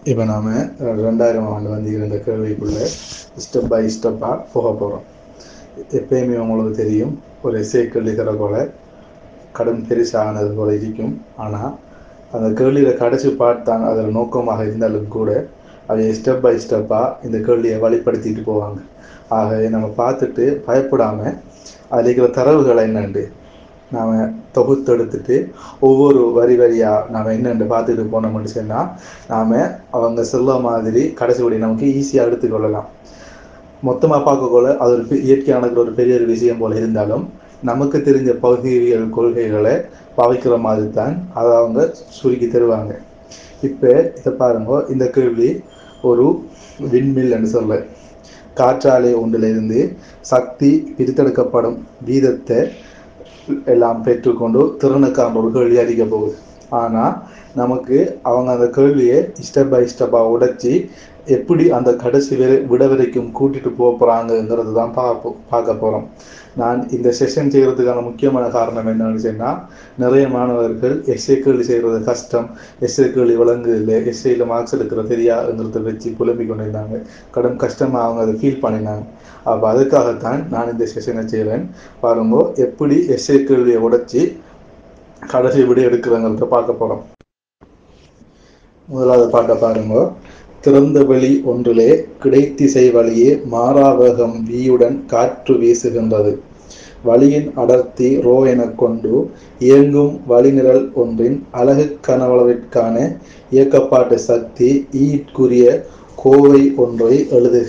இப்போ நாம் ரெண்டாயிரம் ஆண்டு வந்திருக்கிற இந்த கேள்விக்குள்ளே ஸ்டெப் பை ஸ்டெப்பாக போக போகிறோம் எப்பயுமே உங்களுக்கு தெரியும் ஒரு எஸ்ஏ கேள்விக்கிற போல கடும் பெருசானது போல இருக்கும் ஆனால் அந்த கேள்வியில் கடைசி பார்ட் தான் அதில் நோக்கமாக இருந்தாலும் கூட அதை ஸ்டெப் பை ஸ்டெப்பாக இந்த கேள்வியை வழிப்படுத்திட்டு போவாங்க ஆகவே நம்ம பார்த்துட்டு பயப்படாமல் அதில் இருக்கிற தரவுகள் என்னண்டு நாம் தொகுத்தெடுத்துட்டு ஒவ்வொரு வரி வரியாக நாம் என்னென்று பார்த்துட்டு போனோம்னு சொன்னால் நாம் அவங்க சொல்ல மாதிரி கடைசி வழி நமக்கு ஈஸியாக எடுத்துக்கொள்ளலாம் மொத்தமாக பார்க்கக்குள்ள அது ஒரு பெ- இயற்கையானது ஒரு பெரிய ஒரு விஷயம் போல இருந்தாலும் நமக்கு தெரிஞ்ச பகுதியியல் கொள்கைகளை பாவிக்கிற மாதிரி தான் அதை அவங்க சுருக்கி தருவாங்க இப்போ இதை பாருங்க இந்த கேள்வி ஒரு விண்மில் என்று சொல்ல காற்றாலை ஒன்றிலிருந்து சக்தி பிரித்தெடுக்கப்படும் வீதத்தை எல்லாம் பெற்றுக்கொண்டு திறனுக்கான ஒரு கேள்வி அடிக்க போகுது ஆனால் நமக்கு அவங்க அந்த கேள்வியை ஸ்டெப் பை ஸ்டெப்பாக உடைச்சி எப்படி அந்த கடைசி வரை விட வரைக்கும் கூட்டிட்டு போக போகிறாங்கங்கிறது தான் பார்ப்போம் பார்க்க போகிறோம் நான் இந்த செஷன் செய்கிறதுக்கான முக்கியமான காரணம் என்னன்னு சொன்னால் நிறைய மாணவர்கள் எஸ்ஏ கேள்வி செய்கிறது கஷ்டம் எஸ்ஏ கேள்வி விளங்குது இல்லை எஸ்ஏயில் மார்க்ஸ் எடுக்கிற தெரியாதுங்கிறத வச்சு புலம்பிக் கொண்டிருந்தாங்க கடும் கஷ்டமாக அவங்க அதை ஃபீல் பண்ணினாங்க அப்போ அதுக்காகத்தான் நான் இந்த செஷனை செய்கிறேன் பாருங்க எப்படி எஸ்ஏ கேள்வியை உடைச்சி கடைசி விட எடுக்கிறங்கிறத பார்க்க போகிறோம் முதலாவது பாட்டை பாருங்க திறந்த வெளி ஒன்றிலே கிடைத்திசை வழியே மாறாவேகம் வியுடன் காற்று வீசுகின்றது வழியின் அடர்த்தி ரோ எனக் கொண்டு இயங்கும் வழிநிரல் ஒன்றின் அலகு கனவளவிற்கான இயக்கப்பாட்டு சக்தி ஈட்குரிய கோவை ஒன்றை எழுதுக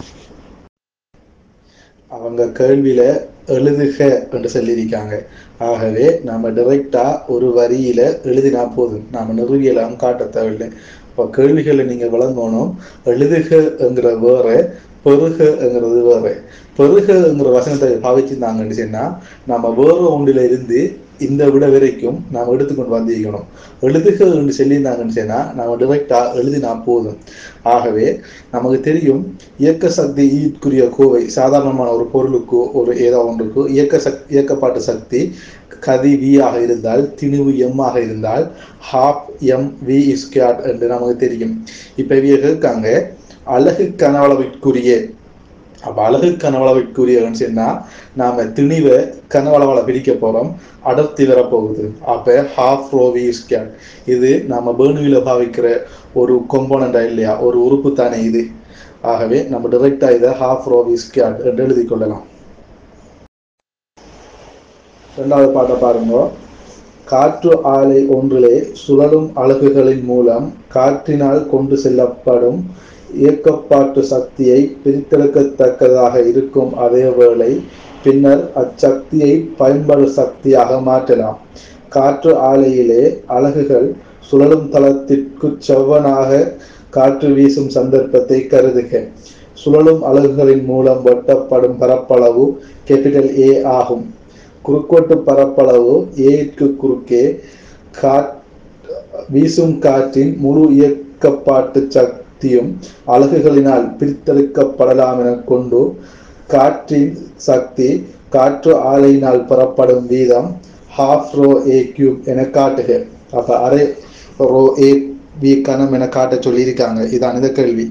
அவங்க கேள்வியில எழுதுக என்று சொல்லியிருக்காங்க ஆகவே நாம டைரக்டா ஒரு வரியில எழுதினா போதும் நாம நிறுவியலாம் காட்ட தேவையில்லை இப்போ கேள்விகளை நீங்க விளங்கணும் எழுதுகங்கிற வேற பெருகங்கிறது வேற பெருகங்கிற வசனத்தை பாவிச்சிருந்தாங்கன்னு சொன்னா நம்ம வேற ஒன்றில இருந்து இந்த விட வரைக்கும் நாம் எடுத்துக்கொண்டு வந்திருக்கணும் எழுதுக என்று சொல்லியிருந்தாங்கன்னு சொன்னா நம்ம டிரெக்டா எழுதினா போதும் ஆகவே நமக்கு தெரியும் இயக்க சக்தி ஈட்குரிய கோவை சாதாரணமான ஒரு பொருளுக்கோ ஒரு ஏதோ ஒன்றுக்கோ இயக்க சக் இயக்கப்பாட்டு சக்தி கதி வி ஆக இருந்தால் திணிவு எம் ஆக இருந்தால் ஹாப் எம் வி ஸ்கேட் என்று நமக்கு தெரியும் இப்ப இவைய கேட்காங்க அழகு கனவளவிற்குரிய அப்ப அழகு கனவளவிற்குரியன்னு சொன்னா நாம திணிவை கனவளவள பிரிக்க போறோம் அடர்த்தி வரப்போகுது அப்ப ஹாஃப் ரோ வி ஸ்கேட் இது நாம பேணுவில பாவிக்கிற ஒரு கொம்போனண்டா இல்லையா ஒரு உறுப்பு தானே இது ஆகவே நம்ம டைரக்டா இதை ஹாஃப் ரோ வி ஸ்கேட் என்று எழுதிக் கொள்ளலாம் இரண்டாவது பாட்டை பாருங்க காற்று ஆலை ஒன்றிலே சுழலும் அலகுகளின் மூலம் காற்றினால் கொண்டு செல்லப்படும் இயக்கப்பாட்டு சக்தியை பிரித்தெடுக்கத்தக்கதாக இருக்கும் அதே வேளை பின்னர் அச்சக்தியை பயன்படு சக்தியாக மாற்றலாம் காற்று ஆலையிலே அலகுகள் சுழலும் தளத்திற்கு செவ்வனாக காற்று வீசும் சந்தர்ப்பத்தை கருதுக சுழலும் அலகுகளின் மூலம் வெட்டப்படும் பரப்பளவு கேபிட்டல் ஏ ஆகும் குறுக்கோட்டு பரப்பளவு ஏற்கு குறுக்கே காற் வீசும் காற்றின் முழு இயக்கப்பாட்டு சக்தியும் அலகுகளினால் பிரித்தெடுக்கப்படலாம் என கொண்டு காற்றின் சக்தி காற்று ஆலையினால் பெறப்படும் வீதம் ஹாஃப் ரோ ஏ கியூப் என காட்டுக அப்ப அரை ரோ ஏ வி கணம் என காட்ட சொல்லியிருக்காங்க இதான் இந்த கேள்வி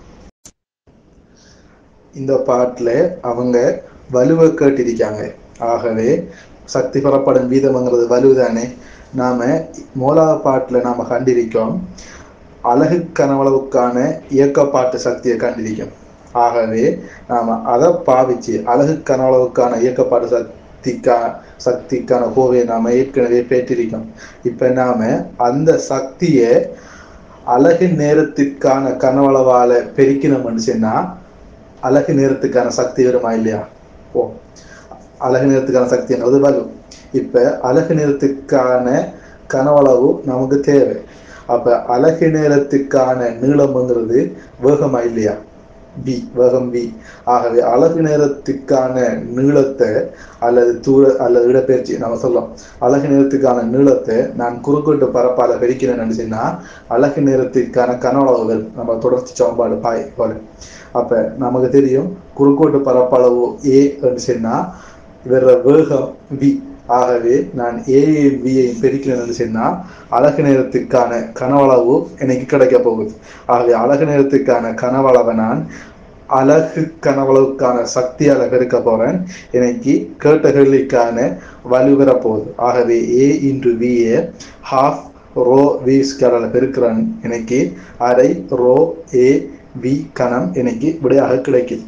இந்த பாட்டில் அவங்க வலுவை கேட்டிருக்காங்க ஆகவே சக்தி பெறப்படும் வீதம்ங்கிறது வலுதானே நாம மூலாவது பாட்டில் நாம கண்டிருக்கோம் அழகு கனவளவுக்கான இயக்கப்பாட்டு சக்தியை கண்டிருக்கோம் ஆகவே நாம அதை பாவிச்சு அழகு கனவளவுக்கான இயக்கப்பாட்டு சக்திக்கா சக்திக்கான கோவையை நாம ஏற்கனவே பெற்றிருக்கோம் இப்ப நாம அந்த சக்தியை அழகு நேரத்திற்கான கனவளவால பெருக்கினோம்னு சொன்னா அழகு நேரத்துக்கான சக்தி வருமா இல்லையா ஓ அழகு நேரத்துக்கான சக்திங்கிறது வலு இப்ப அழகு நேரத்துக்கான கனவளவு நமக்கு தேவை அப்ப அழகு நேரத்துக்கான நீளம்ங்கிறது வேகமா இல்லையா வி வேகம் வி ஆகவே அழகு நேரத்துக்கான நீளத்தை அல்லது தூர அல்லது இடப்பெயர்ச்சி நம்ம சொல்லலாம் அழகு நேரத்துக்கான நீளத்தை நான் குறுக்கோட்டு பரப்பால பெருக்கிறேன் நினைச்சேன்னா அழகு நேரத்திற்கான கனவளவுகள் நம்ம தொடர்ச்சி சமன்பாடு பாய் போல அப்ப நமக்கு தெரியும் குறுக்கோட்டு பரப்பளவு ஏ சொன்னா வேற வேகம் வி ஆகவே நான் ஏஐயும் பியையும் பெருக்கிறேன்னு சொன்னால் அழகு நேரத்துக்கான கனவளவு எனக்கு கிடைக்க போகுது ஆகவே அழகு நேரத்துக்கான கனவளவை நான் அழகு கனவளவுக்கான சக்தியால் பெருக்க போகிறேன் எனக்கு கேட்ட கேள்விக்கான வலுவர போகுது ஆகவே A into V A half rho V ஸ்கேலால் பெருக்கிறேன் எனக்கு அரை ரோ ஏ வி கணம் எனக்கு விடையாக கிடைக்குது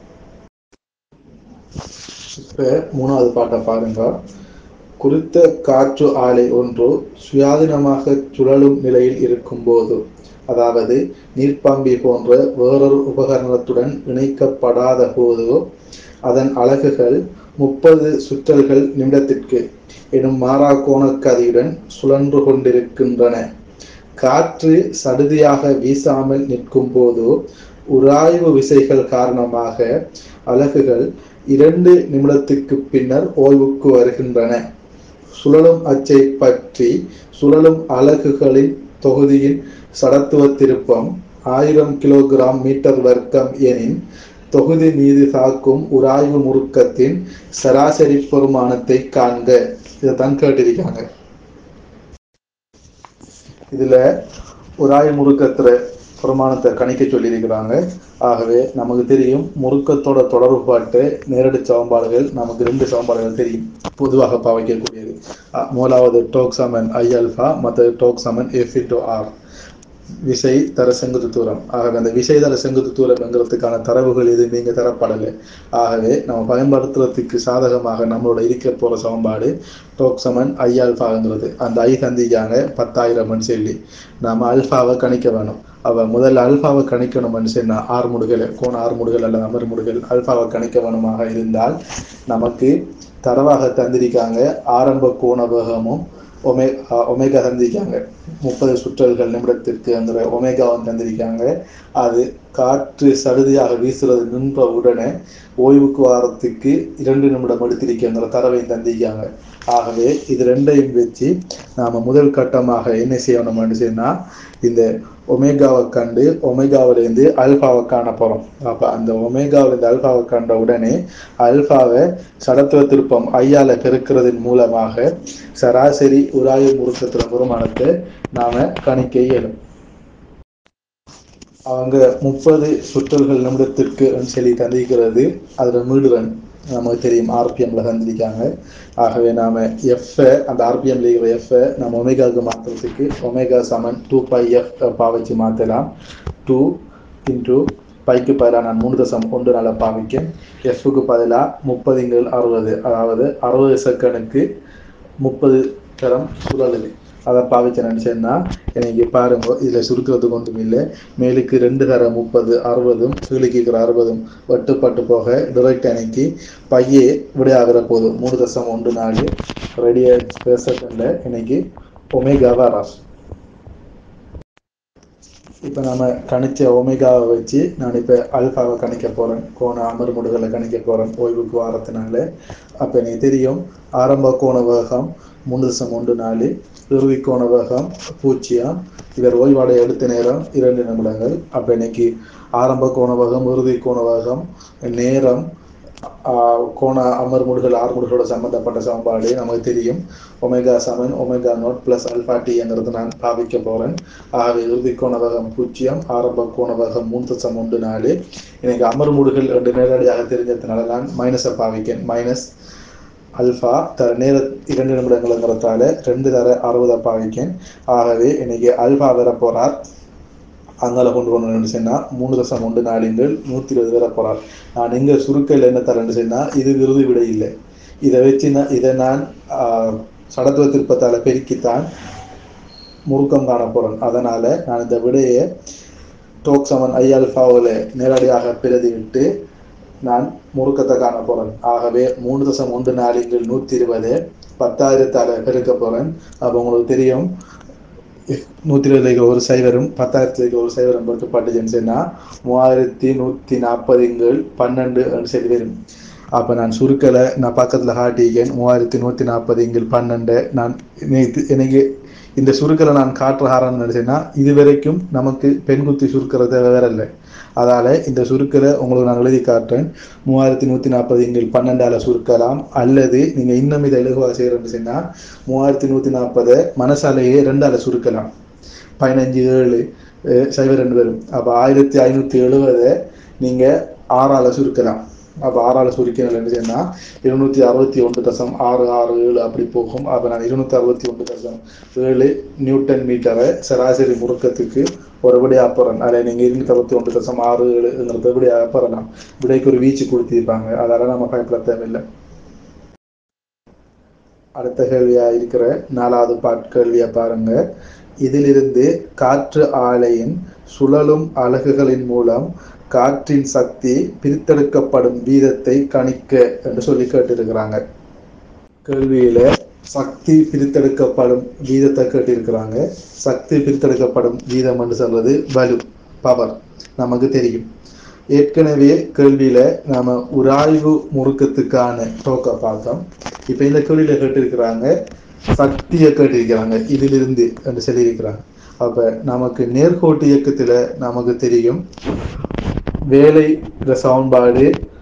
இப்போ மூணாவது பாட்டை பாருங்க குறித்த காற்று ஆலை ஒன்று சுயாதீனமாக சுழலும் நிலையில் இருக்கும்போது அதாவது நீர்ப்பாம்பி போன்ற வேறொரு உபகரணத்துடன் இணைக்கப்படாத போது அதன் அலகுகள் முப்பது சுற்றல்கள் நிமிடத்திற்கு எனும் மாறா கோணக்கதியுடன் சுழன்று கொண்டிருக்கின்றன காற்று சடுதியாக வீசாமல் நிற்கும் போது உராய்வு விசைகள் காரணமாக அலகுகள் இரண்டு நிமிடத்துக்கு பின்னர் ஓய்வுக்கு வருகின்றன சுழலும் அச்சை பற்றி சுழலும் அலகுகளின் தொகுதியின் சடத்துவ திருப்பம் ஆயிரம் கிலோகிராம் மீட்டர் வர்க்கம் எனின் தொகுதி மீது தாக்கும் உராய்வு முறுக்கத்தின் சராசரி பெருமானத்தை காண்க இதைத்தான் கேட்டிருக்காங்க இதுல உராய்வு முறுக்கத்துல பிரமாணத்தை கணிக்க சொல்லியிருக்கிறாங்க ஆகவே நமக்கு தெரியும் முறுக்கத்தோட தொடர்புபாட்டு நேரடி சமன்பாடுகள் நமக்கு ரெண்டு சமன்பாடுகள் தெரியும் பொதுவாக பாவிக்கக்கூடியது அஹ் முதலாவது டோக்ஸமன் ஐ அல்ஃபா மற்ற டோக்ஸமன் எஃப் இன்டோ ஆர் விசை தர செங்குத்து தூரம் ஆகவே அந்த விசை தர செங்குத்து தூரம் என்கிறதுக்கான தரவுகள் எதுவும் இங்கே தரப்படலை ஆகவே நம்ம பயன்படுத்துறதுக்கு சாதகமாக நம்மளோட இருக்க போற சமன்பாடு டோக்ஸமன் ஐ அல்ஃபாங்கிறது அந்த ஐ சந்திக்காங்க பத்தாயிரம்னு சொல்லி நாம அல்ஃபாவை கணிக்க வேணும் அவ முதல்ல அல்ஃபாவை கணிக்கணும்னு சொன்னா ஆறு முடுகள் கோண ஆறு முடுகள் அல்லது அமர் முடுகள் அல்ஃபாவை கணிக்க வேணுமாக இருந்தால் நமக்கு தரவாக தந்திருக்காங்க ஆரம்ப கோண வேகமும் ஒமே அஹ் ஒமேகா தந்திருக்காங்க முப்பது சுற்றல்கள் நிமிடத்திற்குங்கிற ஒமேகாவும் தந்திருக்காங்க அது காற்று சடுதியாக வீசுறது நின்ற உடனே ஓய்வுக்கு வாரத்துக்கு இரண்டு நிமிடம் எடுத்திருக்கின்ற தரவையும் தந்திருக்காங்க ஆகவே இது ரெண்டையும் வச்சு நாம முதல் கட்டமாக என்ன செய்யணும்னு சொன்னா இந்த ஒமேகாவை கண்டு ஒமேகாவிலேருந்து அல்ஃபாவை காண போறோம் அப்ப அந்த ஒமேகாவிலேருந்து அல்ஃபாவை கண்ட உடனே அல்ஃபாவை சடத்துவ திருப்பம் ஐயால பெருக்கிறதன் மூலமாக சராசரி உராய்வு முறுக்கத்துல பெருமானத்தை நாம கணிக்க இயலும் அவங்க முப்பது சுற்றல்கள் நிமிடத்திற்கு சொல்லி தந்திருக்கிறது அதுல மீடுரன் நமக்கு தெரியும் ஆர்பிஎம்ல தந்திருக்காங்க ஆகவே நாம எஃப் அந்த ஆர்பிஎம் இருக்கிற எஃப் நம்ம ஒமேகாவுக்கு மாற்றுறதுக்கு ஒமேகா சமன் டூ பை எஃப் பாவிச்சு மாற்றலாம் டூ இன்டூ பைக்கு பதிலாக நான் மூணு தசம் ஒன்று நாள பாவிக்கேன் எஃப்க்கு பதிலாக முப்பதுங்கள் அறுபது அதாவது அறுபது செகண்டுக்கு முப்பது தரம் சுழலுது அதை பாவிச்சேன்னு சொன்னா எனக்கு பாருங்க இதுல சுருக்கிறதுக்கு ஒன்றும் இல்லை மேலுக்கு ரெண்டு தர முப்பது அறுபதும் கீழுக்கு இருக்கிற அறுபதும் வெட்டுப்பட்டு போக டிரெக்ட் அன்னைக்கு பையே விடையாகிற போதும் மூணு தசம் ஒன்று நாலு ரெடியா செகண்ட்ல இன்னைக்கு ஒமேகாவா ராஸ் இப்போ நம்ம கணிச்ச ஒமேகாவை வச்சு நான் இப்போ அல்ஃபாவை கணிக்க போகிறேன் கோண அமர்முடுகளை கணிக்க போகிறேன் ஓய்வுக்கு வாரத்தினால அப்போ எனக்கு தெரியும் ஆரம்ப கோண வேகம் மூணு தசம் ஒன்று நாலு இறுதி கோண வேகம் பூஜ்ஜியம் இவர் ஓய்வாடை எடுத்த நேரம் இரண்டு நிமிடங்கள் அப்போ இன்னைக்கு ஆரம்ப கோண வேகம் இறுதி கோண வேகம் நேரம் ஆஹ் கோண அமர்முடுகள் ஆறுமுடுகளோட சம்பந்தப்பட்ட சமன்பாடு நமக்கு தெரியும் ஒமேகா சமன் ஒமேகா நோட் பிளஸ் அல்பா டிங்கிறது நான் பாவிக்க போறேன் ஆகவே இறுதி கோண வேகம் பூஜ்ஜியம் ஆரம்ப கோண வேகம் மூன்று தசம் ஒன்று நாலு எனக்கு அமர்முடுகள் ரெண்டு நேரடியாக தெரிஞ்சதுனால நான் மைனஸை பாவிக்கேன் மைனஸ் அல்ஃபா த நேர இரண்டு நிமிடங்கள்ங்கிறதால ரெண்டு தர அறுபதை பாவிக்கேன் ஆகவே இன்னைக்கு அல்ஃபா வர போறார் அங்கால கொண்டு போகணும்னு சொன்னா மூணு தசம் ஒன்று நாலுங்கள் நூற்றி இருபது வரை போறார் நான் எங்க சுருக்கல் என்ன தரேன்னு சொன்னா இது விருது விட இல்லை இதை வச்சு நான் இதை நான் ஆஹ், சடத்துவ திருப்பத்தால பெருக்கித்தான் முறுக்கம் காண போறேன் அதனால நான் இந்த விடையை டோக் சமன் ஐ அல்ஃபாவில் நேரடியாக பிரதிவிட்டு நான் முறுக்கத்தை காண போறேன் ஆகவே மூணு தசம் ஒன்று நாலுங்கள் நூற்றி இருபது பத்தாயிரத்தால பெருக்க போறேன் அப்போ உங்களுக்கு தெரியும் நூற்றி இருபதுல ஒரு சைவரும் பத்தாயிரத்துல ஒரு சைவரும் பெருக்கப்பட்டுச்சுன்னு சொன்னா மூவாயிரத்தி நூற்றி நாற்பதுங்கள் பன்னெண்டு சரி வரும் அப்போ நான் சுருக்கலை நான் பக்கத்தில் காட்டிக்கேன் மூவாயிரத்தி நூற்றி நாற்பது இங்கில் பன்னெண்டு நான் எனக்கு எனக்கு இந்த சுருக்கலை நான் காட்டுற ஆரம்பிச்சேன்னா இது வரைக்கும் நமக்கு பெண்குத்தி சுருக்கிறது வேற இல்லை அதால இந்த சுருக்கலை உங்களுக்கு நான் எழுதி காட்டுறேன் மூவாயிரத்தி நூற்றி நாற்பது இங்கில் பன்னெண்டால சுருக்கலாம் அல்லது நீங்கள் இன்னும் இதை இலகுவாக செய்கிறேன்னு சொன்னால் மூவாயிரத்தி நூற்றி நாற்பதை மனசாலையே ரெண்டால சுருக்கலாம் பதினஞ்சு ஏழு அஹ் சைபர் ரெண்டு வரும் அப்போ ஆயிரத்தி ஐநூற்றி எழுபதை நீங்கள் ஆறால சுருக்கலாம் அப்போ ஆறால சுருக்கினால் என்ன செய்யணும்னா இருநூத்தி அறுபத்தி ஒன்று தசம் ஆறு ஆறு ஏழு அப்படி போகும் அப்போ நான் இருநூத்தி அறுபத்தி ஒன்று தசம் ஏழு நியூட்டன் மீட்டரை சராசரி முறுக்கத்துக்கு ஒருபடி அப்புறம் அதில் நீங்கள் இருநூத்தி அறுபத்தி ஒன்று தசம் ஆறு ஏழுங்கிறது எப்படி அப்புறலாம் விடைக்கு ஒரு வீச்சு கொடுத்திருப்பாங்க அதால நம்ம பயப்பட தேவையில்லை அடுத்த கேள்வியா இருக்கிற நாலாவது பாட் கேள்வியை பாருங்க இதிலிருந்து காற்று ஆலையின் சுழலும் அலகுகளின் மூலம் காற்றின் சக்தி பிரித்தெடுக்கப்படும் வீதத்தை கணிக்க என்று சொல்லி கேட்டிருக்கிறாங்க கேள்வியில சக்தி பிரித்தெடுக்கப்படும் வீதத்தை கேட்டிருக்கிறாங்க சக்தி பிரித்தெடுக்கப்படும் வீதம் என்று சொல்றது வலு பவர் நமக்கு தெரியும் ஏற்கனவே கேள்வியில நாம உராய்வு முறுக்கத்துக்கான டோக்க பார்த்தோம் இப்ப இந்த கேள்வியில கேட்டிருக்கிறாங்க சக்தியை கேட்டிருக்கிறாங்க இதிலிருந்து என்று சொல்லியிருக்கிறாங்க அப்ப நமக்கு நேர்கோட்டு இயக்கத்துல நமக்கு தெரியும் வேலை சமன்பாடு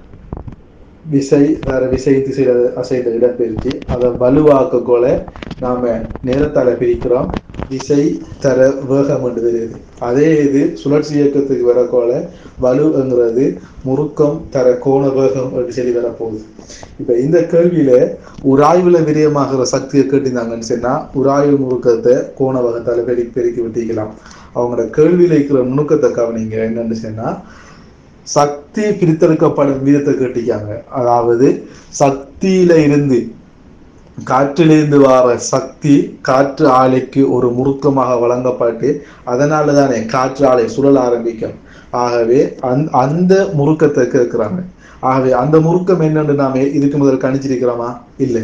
விசை வேற விசை திசையில அசைந்த இடப்பெயர்ச்சி அதை வலுவாக்க போல நாம நேரத்தால பிரிக்கிறோம் விசை தர வேகம் என்று தெரியுது அதே இது சுழற்சி இயக்கத்துக்கு வரக்கோல வலுங்கிறது முறுக்கம் தர கோண வேகம் என்று சொல்லி வரப்போகுது இப்ப இந்த கேள்வியில உராய்வுல விரியமாகிற சக்தியை கேட்டிருந்தாங்கன்னு சொன்னா உராய்வு முறுக்கத்தை கோண வகத்தால பெருக்கி பெருக்கி விட்டிக்கலாம் அவங்களோட கேள்வியில இருக்கிற நுணுக்கத்தை கவனிங்க என்னன்னு சொன்னா சக்தி பிரித்தெடுக்கப்படும் வீதத்தை கேட்டிருக்காங்க அதாவது சக்தியில இருந்து காற்றிலிருந்து வர சக்தி காற்று ஆலைக்கு ஒரு முறுக்கமாக வழங்கப்பட்டு அதனால தானே காற்று ஆலை சுழல ஆரம்பிக்கும் ஆகவே அந் அந்த முறுக்கத்தை கேட்கிறாங்க ஆகவே அந்த முறுக்கம் என்னன்னு நாம இதுக்கு முதல் கணிச்சிருக்கிறோமா இல்லை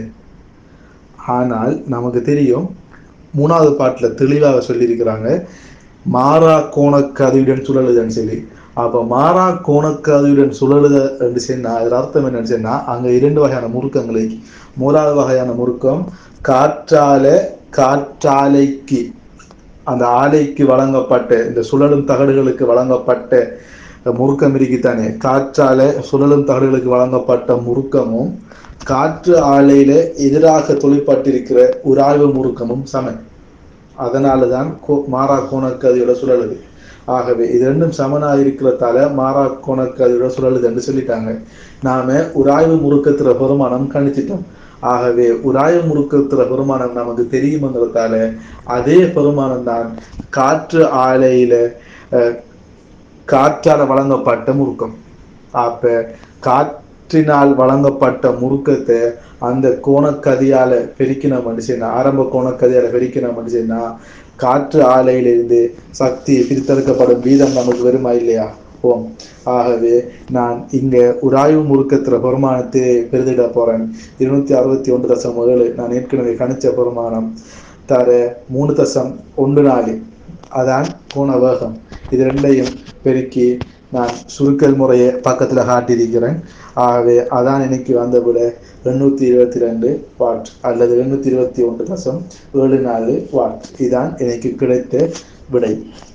ஆனால் நமக்கு தெரியும் மூணாவது பாட்டுல தெளிவாக சொல்லியிருக்கிறாங்க மாறா கோணக்கதியுடன் சுழலுதுன்னு சொல்லி அப்ப மாறா கோணக்கதியுடன் சுழலுத என்று சொன்னா அதில் அர்த்தம் என்னன்னு சொன்னா அங்க இரண்டு வகையான முறுக்கங்களை மூணாவது வகையான முறுக்கம் காற்றால காற்றாலைக்கு அந்த ஆலைக்கு வழங்கப்பட்ட இந்த சுழலும் தகடுகளுக்கு வழங்கப்பட்ட முறுக்கம் இருக்குத்தானே காற்றால சுழலும் தகடுகளுக்கு வழங்கப்பட்ட முறுக்கமும் காற்று ஆலையில எதிராக தொழிற்பட்டிருக்கிற உராய்வு முறுக்கமும் சமன் அதனாலதான் கோ- மாறா கோணக்கதியோட சுழலுது ஆகவே இது ரெண்டும் சமனா இருக்கிறதால மாறா கோணக்கதியோட சுழலுது என்று சொல்லிட்டாங்க நாம உராய்வு முறுக்கத்துல பெருமானம் கணிச்சிட்டோம் ஆகவே உராய்வு முறுக்கத்துல பெருமானம் நமக்கு தெரியுமங்கிறதால அதே பெருமானம் தான் காற்று ஆலையில அஹ், காற்றால வழங்கப்பட்ட முறுக்கம் அப்ப காற்றினால் வழங்கப்பட்ட முறுக்கத்தை அந்த கோணக்கதியால பெருக்கின மனுஷன் ஆரம்ப கோணக்கதியால பெருக்கின மனுஷன்னா காற்று ஆலையிலிருந்து சக்தி பிரித்தெடுக்கப்படும் வீதம் நமக்கு வருமா இல்லையா ஓம் ஆகவே நான் இங்க உராய்வு முறுக்கத்துல பெருமானத்தை பெருதிட போறேன் இருநூத்தி அறுபத்தி ஒன்று தசம் ஏழு நான் ஏற்கனவே கணிச்ச பெருமானம் தர மூணு தசம் ஒன்று நாலு அதான் கோண வேகம் இது ரெண்டையும் பெருக்கி நான் சுருக்கல் முறையை பக்கத்துல காட்டியிருக்கிறேன் ஆகவே அதான் எனக்கு வந்த விட எண்ணூத்தி இருபத்தி ரெண்டு வாட் அல்லது எண்ணூத்தி இருபத்தி ஒன்று தசம் ஏழு நாலு வாட் இதான் எனக்கு கிடைத்த விடை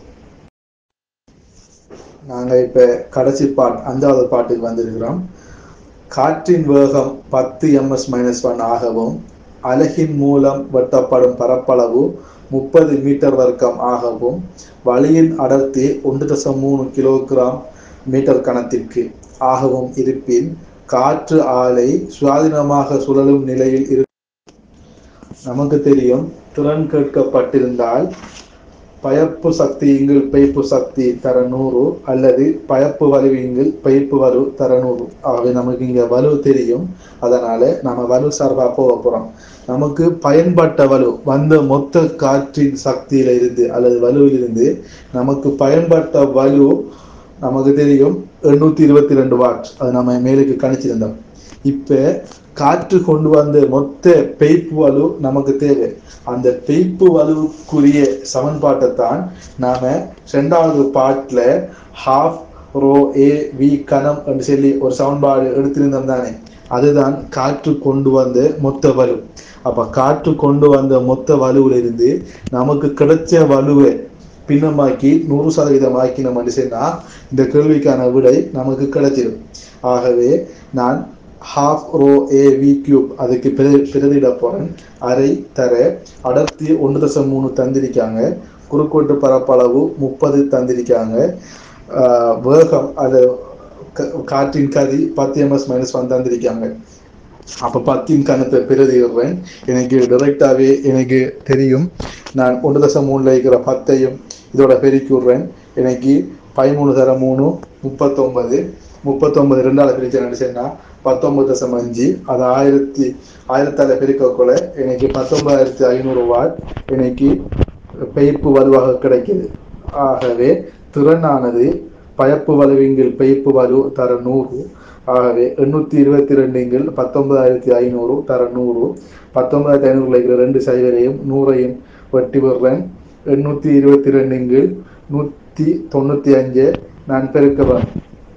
நாங்க இப்ப கடைசி பாட் அஞ்சாவது பாட்டுக்கு வந்திருக்கிறோம் காற்றின் வேகம் பத்து எம்எஸ் மைனஸ் ஒன் ஆகவும் அலகின் மூலம் வெட்டப்படும் பரப்பளவு முப்பது மீட்டர் வர்க்கம் ஆகவும் வளியின் அடர்த்தி ஒன்று தசம் மூணு கிலோகிராம் மீட்டர் கணத்திற்கு ஆகவும் இருப்பின் காற்று ஆலை சுயாதீனமாக சுழலும் நிலையில் இரு நமக்கு தெரியும் திறன் கேட்கப்பட்டிருந்தால் பயப்பு சக்தி இங்கில் பெய்ப்பு சக்தி தர நூறு அல்லது பயப்பு வலு இங்கில் பெய்ப்பு வலு தர நூறு ஆகவே நமக்கு இங்க வலு தெரியும் அதனால நம்ம வலு சார்பா போக போறோம் நமக்கு பயன்பட்ட வலு வந்த மொத்த காற்றின் சக்தியில இருந்து அல்லது வலுவில் இருந்து நமக்கு பயன்பட்ட வலு நமக்கு தெரியும் எண்ணூத்தி இருபத்தி ரெண்டு வாட் அது நம்ம மேலுக்கு கணிச்சிருந்தோம் இப்ப காற்று கொண்டு வந்த மொத்த பெய்ப்பு வலு நமக்கு தேவை அந்த பெய்ப்பு வலுவுக்குரிய சமன்பாட்டை தான் நாம ரெண்டாவது பாட்டுல ஹாஃப் ரோ ஏ வி கணம் என்று சொல்லி ஒரு சமன்பாடு எடுத்திருந்தோம் தானே அதுதான் காற்று கொண்டு வந்த மொத்த வலு அப்ப காற்று கொண்டு வந்த மொத்த வலுவிலிருந்து நமக்கு கிடைச்ச வலுவை பின்னமாக்கி நூறு சதவீதம் ஆக்கினோம் சொன்னா இந்த கேள்விக்கான விடை நமக்கு கிடைச்சிடும் ஆகவே நான் half rho A V cube அதுக்கு பிர பிரதியிட போறேன் அரை தர அடர்த்தி ஒன்று தசம் மூணு தந்திருக்காங்க குறுக்கோட்டு பரப்பளவு முப்பது தந்திருக்காங்க ஆஹ் வேகம் அது க- காற்றின் கதி பத்து எம்எஸ் மைனஸ் ஒன் தந்திருக்காங்க அப்ப பத்தின் கணத்தை பிரதிடுறேன் எனக்கு டைரக்டாவே எனக்கு தெரியும் நான் ஒன்று தசம் மூணுல இருக்கிற பத்தையும் இதோட பெருக்கி விடுறேன் எனக்கு பதிமூணு தர மூணு முப்பத்தொன்பது முப்பத்தொன்பது ரெண்டால பிரிச்சு நினைச்சேன்னா பத்தொன்பது தசம் அஞ்சு அது ஆயிரத்தி ஆயிரத்தால பெருக்கக்குள்ள எனக்கு பத்தொன்பதாயிரத்தி ஐநூறு வாட் எனக்கு பெயர்ப்பு வலுவாக கிடைக்குது ஆகவே திறனானது பயப்பு வலுவிங்கில் பெயர்ப்பு வலு தர நூறு ஆகவே எண்ணூத்தி இருபத்தி ரெண்டுங்கில் பத்தொன்பதாயிரத்தி ஐநூறு தர நூறு பத்தொன்பதாயிரத்தி ஐநூறுல இருக்கிற ரெண்டு சைவரையும் நூறையும் வெட்டி விடுறேன் எண்ணூத்தி இருபத்தி ரெண்டுங்கில் நூத்தி தொண்ணூத்தி அஞ்சு நான் பெருக்கிறேன்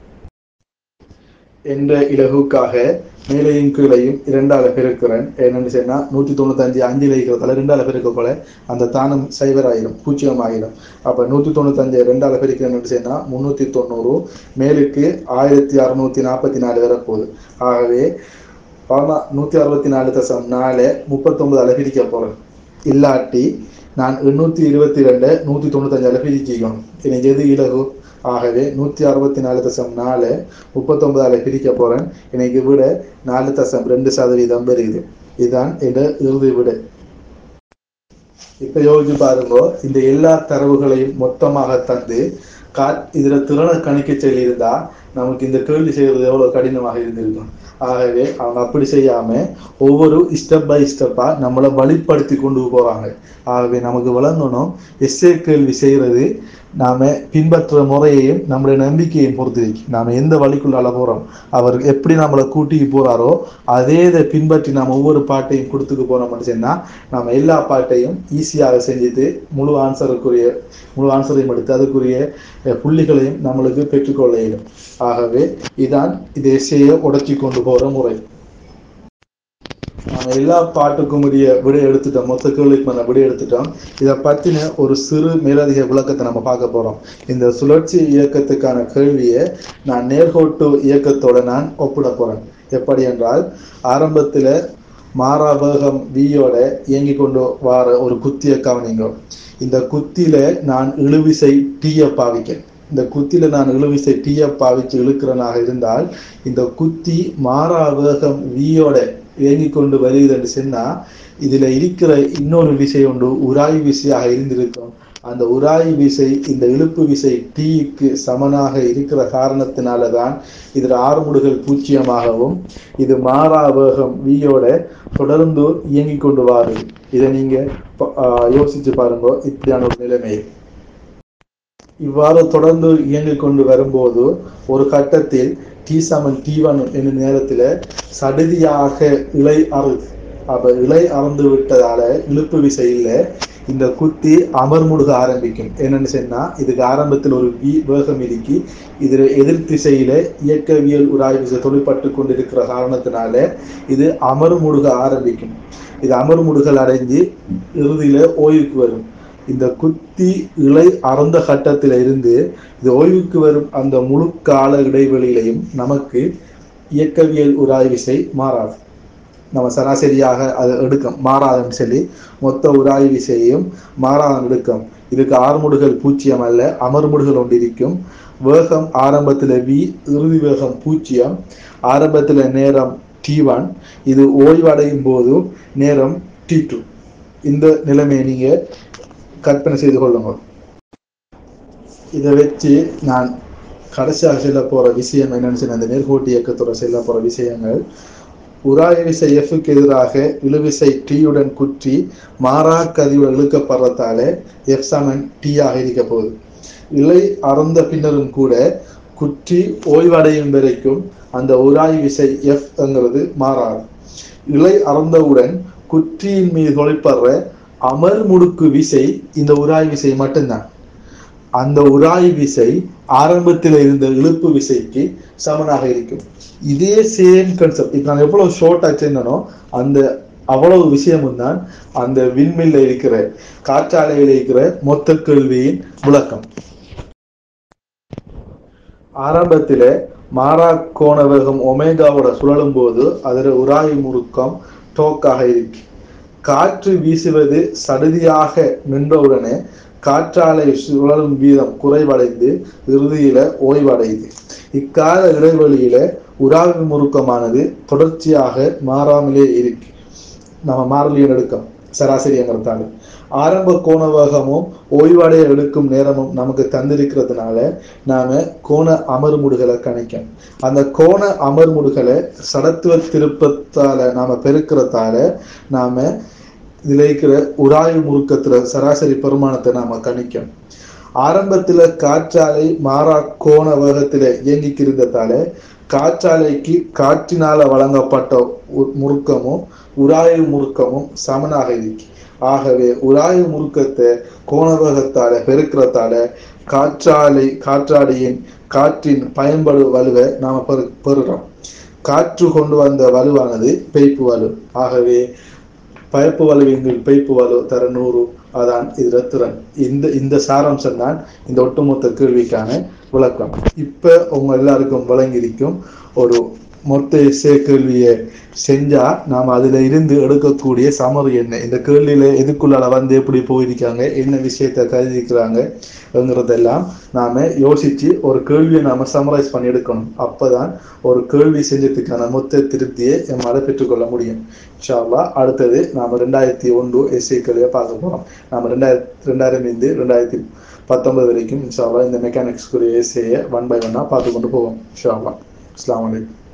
என்ற இலகுக்காக மேலையும் கீழையும் இரண்டால பெருக்கிறேன் என்னன்னு சொன்னா நூத்தி தொண்ணூத்தஞ்சு அஞ்சுல இருக்கிறதால ரெண்டால பெருக்க போல அந்த தானம் சைவர் ஆயிரும் பூஜ்ஜியம் ஆயிரும் அப்ப நூத்தி தொண்ணூத்தஞ்சு ரெண்டால பெருக்கிறேன்னு சொன்னா முன்னூத்தி தொண்ணூறு மேலுக்கு ஆயிரத்தி அறுநூத்தி நாற்பத்தி நாலு வரப்போகுது ஆகவே பாமா நூத்தி அறுபத்தி நாலு தசம் நாலு முப்பத்தொன்பது அளவு பிரிக்க போறேன் இல்லாட்டி நான் எண்ணூத்தி இருபத்தி ரெண்டு நூத்தி தொண்ணூத்தஞ்சு அளவு பிரிக்கணும் எனக்கு எது இலகு ஆகவே நூத்தி அறுபத்தி நாலு தசம் நாலு முப்பத்தொன்பதால பிரிக்க போறேன் எனக்கு விட நாலு தசம் ரெண்டு சதவீதம் வருது இதுதான் என் இறுதி விட இப்ப யோசிச்சு பாருங்க இந்த எல்லா தரவுகளையும் மொத்தமாக தந்து கா- இதுல திறனை கணிக்க சொல்லியிருந்தா நமக்கு இந்த கேள்வி செய்வது எவ்வளவு கடினமாக இருந்திருக்கும் ஆகவே அவங்க அப்படி செய்யாம ஒவ்வொரு ஸ்டெப் பை ஸ்டெப்பா நம்மளை வழிப்படுத்தி கொண்டு போறாங்க ஆகவே நமக்கு விளங்கணும் எஸ்ஏ கேள்வி செய்யறது நாம பின்பற்ற முறையையும் நம்முடைய நம்பிக்கையையும் பொறுத்து இருக்கு நாம எந்த வழிக்குள்ளால போறோம் அவர் எப்படி நம்மளை கூட்டிக்கு போறாரோ அதே இதை பின்பற்றி நாம ஒவ்வொரு பாட்டையும் கொடுத்துக்கு போனோம்னு சொன்னா நம்ம எல்லா பாட்டையும் ஈஸியாக செஞ்சுட்டு முழு ஆன்சருக்குரிய முழு ஆன்சரையும் எடுத்து அதுக்குரிய அஹ், புள்ளிகளையும் நம்மளுக்கு பெற்றுக்கொள்ள இயலும் ஆகவே இதான் இது எஸ்ஏயை உடைச்சி கொண்டு போற முறை நாம எல்லா பாட்டுக்கும் உரிய விடை எடுத்துட்டோம் மொத்த கேள்விக்கு விடை எடுத்துட்டோம் இதை பத்தின ஒரு சிறு மேலதிக விளக்கத்தை நம்ம பார்க்க போறோம் இந்த சுழற்சி இயக்கத்துக்கான கேள்வியை நான் நேர்கோட்டு இயக்கத்தோட நான் ஒப்பிட போறேன் எப்படி என்றால் ஆரம்பத்துல மாறா வேகம் வியோட இயங்கி கொண்டு வார ஒரு குத்திய கவனிங்க இந்த குத்தியில நான் இழுவிசை டீய பாவிக்கேன் இந்த குத்தியில நான் இழுவிசை டீய பாவிச்சு இழுக்கிறனாக இருந்தால் இந்த குத்தி மாறா வேகம் வியோட இயங்கி கொண்டு வருகிறது என்று சொன்னா இதுல இருக்கிற இன்னொரு விசை உண்டு உராய் விசையாக இருந்திருக்கும் அந்த உராய் விசை இந்த இழுப்பு விசை டீக்கு சமனாக இருக்கிற காரணத்தினால தான் இதில் ஆறுமுடுகள் பூச்சியமாகவும் இது மாறா வேகம் வியோட தொடர்ந்து இயங்கி கொண்டு வாருது இதை நீங்க ப- ஆஹ் யோசிச்சு பாருங்க இப்படியான ஒரு நிலைமை இவ்வாறு தொடர்ந்து இயங்கிக் கொண்டு வரும்போது ஒரு கட்டத்தில் டி சமன் டி ஒன் என்னும் நேரத்துல சடுதியாக இலை அறுது அப்ப இலை அறந்து விட்டதால இழுப்பு விசை இல்ல இந்த குத்தி அமர்முடுக ஆரம்பிக்கும் என்னன்னு சொன்னா இதுக்கு ஆரம்பத்தில் ஒரு வி வேகம் இருக்கி இதுல எதிர் திசையில இயக்கவியல் உராய் விசை தொழிற்பட்டு கொண்டிருக்கிற காரணத்தினால இது அமர்முடுக ஆரம்பிக்கும் இது அமர்முடுகல் அடைஞ்சு இறுதியில ஓய்வுக்கு வரும் இந்த குத்தி இலை அறந்த கட்டத்தில இருந்து இது ஓய்வுக்கு வரும் அந்த முழு கால இடைவெளியிலையும் நமக்கு இயக்கவியல் உராய் விசை மாறாது நம்ம சராசரியாக அதை எடுக்கும் மாறாதுன்னு சொல்லி மொத்த உராய் விசையையும் மாறாதம் எடுக்கும் இதுக்கு ஆறுமுடுகள் பூஜ்ஜியம் அல்ல அமர்முடுகள் ஒன்று இருக்கும் வேகம் ஆரம்பத்துல வி இறுதி வேகம் பூஜ்ஜியம் ஆரம்பத்துல நேரம் டி ஒன் இது ஓய்வடையும் போது நேரம் டி டூ இந்த நிலைமையை நீங்க கற்பனை செய்து கொள்ளுங்க இதை வச்சு நான் கடைசியாக செல்ல போற விஷயம் என்னன்னு சொன்ன அந்த நேர்கோட்டு இயக்கத்தோட செல்ல போற விஷயங்கள் உராய் விசை எஃப்க்கு எதிராக இழுவிசை டீயுடன் குற்றி மாறா கதியுடன் இழுக்கப்படுறதால எஃப் சமன் டி ஆக இருக்க போகுது இலை அறந்த பின்னரும் கூட குற்றி ஓய்வடையும் வரைக்கும் அந்த உராய் விசை எஃப் என்கிறது மாறாது இலை அறந்தவுடன் குற்றியின் மீது தொலைப்படுற அமர் முடுக்கு விசை இந்த உராய் விசை மட்டும்தான் அந்த உராய் விசை ஆரம்பத்தில் இருந்த இழுப்பு விசைக்கு சமனாக இருக்கும் இதே சேம் கான்செப்ட் இப்போ நான் எவ்வளவு ஷார்ட்டா சொன்னனோ அந்த அவ்வளவு விஷயமும் தான் அந்த விண்மில்ல இருக்கிற காற்றாலையில் இருக்கிற மொத்த கேள்வியின் விளக்கம் ஆரம்பத்தில மாறா கோண வேகம் ஒமேகாவோட சுழலும் போது அதில் உராய் முறுக்கம் டோக்காக இருக்கு காற்று வீசுவது சடுதியாக நின்றவுடனே காற்றாலை சுழலும் வீதம் குறைவடைந்து இறுதியில ஓய்வடையுது இக்கால இடைவெளியில உராவி முறுக்கமானது தொடர்ச்சியாக மாறாமலே இருக்கு நம்ம மாறலிய நடுக்கம் சராசரிங்கிறதால ஆரம்ப கோண வேகமும் ஓய்வடைய எடுக்கும் நேரமும் நமக்கு தந்திருக்கிறதுனால நாம கோண அமர்முடுகளை கணிக்கும் அந்த கோண அமர்முடுகளை சடத்துவ திருப்பத்தால நாம பெருக்கிறதால நாம இதுல இருக்கிற உராய்வு முறுக்கத்துல சராசரி பெருமானத்தை நாம கணிக்கும் ஆரம்பத்துல காற்றாலை மாறா கோண வேகத்துல இயங்கிக்கு இருந்ததால காற்றாலைக்கு காற்றினால வழங்கப்பட்ட உ- முறுக்கமும் உராய்வு முறுக்கமும் சமனாக இருக்கு ஆகவே உராய்வு முறுக்கத்தை கோண வேகத்தால பெருக்கிறதால காற்றாலை காற்றாடியின் காற்றின் பயன்படு வலுவை நாம பெறு பெறுறோம் காற்று கொண்டு வந்த வலுவானது பெய்ப்பு வலு ஆகவே பயப்பு வலுவின் பெய்ப்பு வலு தர நூறு அதான் இதுல திறன் இந்த இந்த சாராம்சம் தான் இந்த ஒட்டுமொத்த கேள்விக்கான விளக்கம் இப்ப உங்க எல்லாருக்கும் வழங்கியிருக்கும் ஒரு மொத்த இசை கேள்வியை செஞ்சா நாம அதுல இருந்து எடுக்கக்கூடிய சமரி என்ன இந்த கேள்வியில எதுக்குள்ளால வந்து எப்படி போயிருக்காங்க என்ன விஷயத்த கருதிக்கிறாங்கங்கிறதெல்லாம் நாம யோசிச்சு ஒரு கேள்வியை நாம சமரைஸ் பண்ணி எடுக்கணும் அப்பதான் ஒரு கேள்வி செஞ்சதுக்கான மொத்த திருப்தியை நம்மளால பெற்றுக்கொள்ள முடியும் இன்ஷா அல்லாஹ் அடுத்தது நாம ரெண்டாயிரத்தி ஒன்று எஸ்ஐ கேள்வியை பார்க்க போறோம் நாம ரெண்டாயிரத்தி ரெண்டாயிரம் இருந்து ரெண்டாயிரத்தி பத்தொன்பது வரைக்கும் இன்ஷா அல்லாஹ் இந்த மெக்கானிக்ஸ்க்குரிய எஸ்ஐயை ஒன் பை ஒன்னா பார்த்து கொண்டு போவோம் இன்ஷா அல்லாஹ் அஸ்ஸலாமு அலைக்கும்